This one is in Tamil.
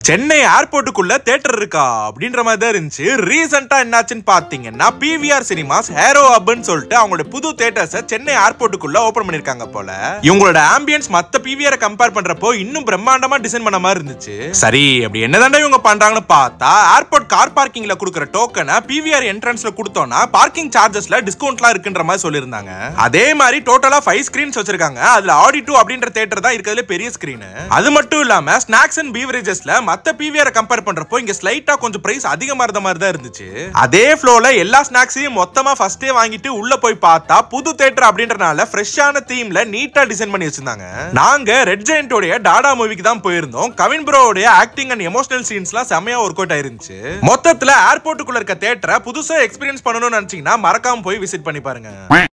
சென்னை ஏர்போர்ட்டுக்குள்ள தேட்டர் இருக்கா அப்படின்ற மாதிரி தான் இருந்துச்சு ரீசெண்டா என்னாச்சுன்னு பாத்தீங்கன்னா பிவிஆர் சினிமாஸ் ஹேரோ ஹப்னு சொல்லிட்டு அவங்களோட புது தேட்டர்ஸ சென்னை ஏர்போர்ட்டுக்குள்ள ஓபன் பண்ணிருக்காங்க போல இவங்களோட ஆம்பியன்ஸ் மத்த பிவிஆர் கம்பேர் பண்றப்போ இன்னும் பிரம்மாண்டமா டிசைன் பண்ண மாதிரி இருந்துச்சு சரி அப்படி என்னதாண்டா இவங்க பண்றாங்கன்னு பார்த்தா ஏர்போர்ட் கார் பார்க்கிங்ல கொடுக்குற டோக்கனை பிவிஆர் என்ட்ரன்ஸ்ல கொடுத்தோம்னா பார்க்கிங் சார்ஜஸ்ல டிஸ்கவுண்ட்லாம் இருக்குன்ற மாதிரி சொல்லியிருந்தாங்க அதே மாதிரி டோட்டலா ஃபைவ் ஸ்கிரீன்ஸ் வச்சிருக்காங்க அதுல ஆடி டூ அப்படின்ற தேட்டர் தான் இருக்கிறதுல பெரிய ஸ்கிரீன் அது மட்டும் இல்லாம ஸ்நாக்ஸ் அண்ட் பீவரேஜஸ்ல மத்த பிவிஆர் கம்பேர் பண்றப்போ இங்க ஸ்லைட்டா கொஞ்சம் பிரைஸ் அதிகமா இருந்த மாதிரி தான் இருந்துச்சு அதே ஃப்ளோல எல்லா ஸ்நாக்ஸையும் மொத்தமா ஃபர்ஸ்டே வாங்கிட்டு உள்ள போய் பார்த்தா புது தேட்டர் அப்படின்றனால ஃப்ரெஷ்ஷான தீம்ல நீட்டா டிசைன் பண்ணி வச்சிருந்தாங்க நாங்க ரெட் ஜெயண்டோடைய டாடா மூவிக்கு தான் போயிருந்தோம் கவின் ப்ரோவுடைய ஆக்டிங் அண்ட் எமோஷனல் சீன்ஸ்லாம் செமையா ஒர்க் அவுட் ஆயிருந்துச்சு மொத்தத்துல ஏர்போர்ட்டுக்குள்ள இருக்க தேட்டரை புதுசா எக்ஸ்பீரியன்ஸ் பண்ணணும்னு நினைச்சீங்கன்னா மறக்காம போய் விசிட் பண்ணி பாருங்க